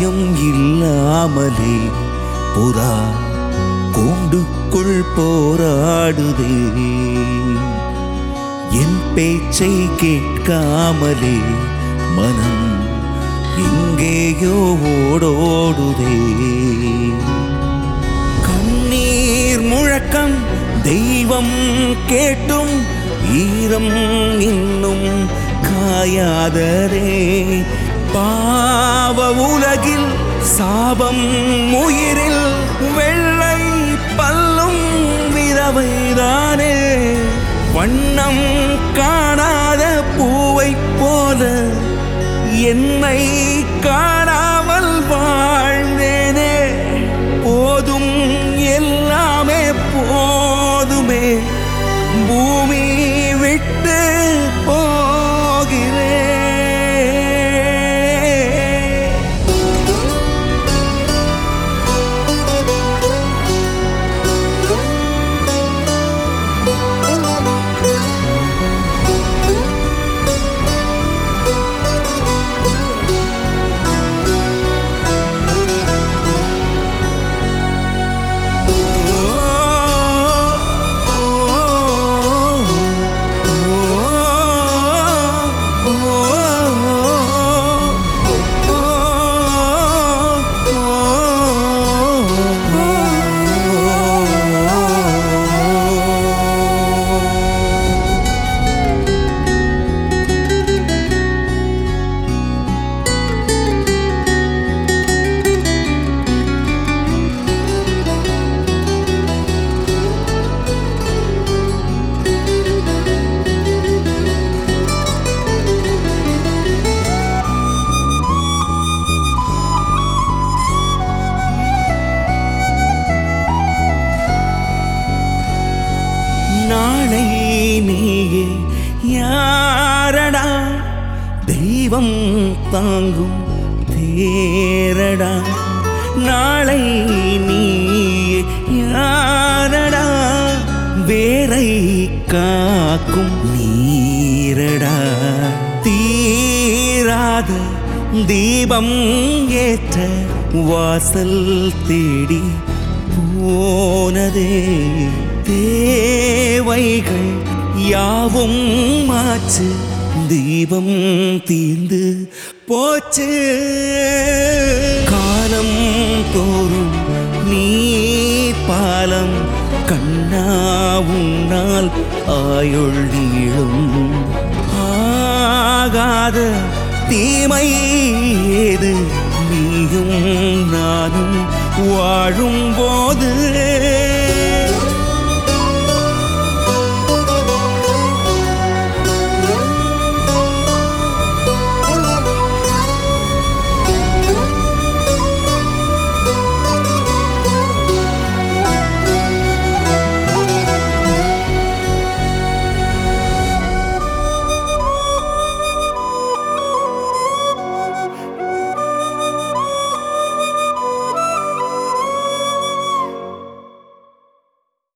பயம் இல்லாமலே புறா கூண்டுக்குள் போராடுதே என் பேச்சை கேட்காமலே மனம் எங்கேயோ ஓடோடுதே கண்ணீர் முழக்கம் தெய்வம் கேட்டும் ஈரம் இன்னும் காயாதரே பாவ உலகில் சாபம் உயிரில் வெள்ளை பல்லும் விதவைதானே வண்ணம் காணாத பூவைப் போல என்னை காணாமல் வாழ்ந்தேனே போதும் எல்லாமே போதுமே பூமி விட்டு போகிறேன் நாளை நீயே யாரடா தெய்வம் தாங்கும் தேரடா நாளை நீயே யாரடா வேரை காக்கும் நீரடா தீராத தீபம் ஏற்ற வாசல் தேடி போனதே தேவைகள் யாவும் மாச்சு தீபம் தீர்ந்து போச்சு காலம் தோறும் நீ பாலம் கண்ணா உன்னால் ஆயுள் நீளும் ஆகாத தீமை ஏது நீயும் நானும் வாழும் போது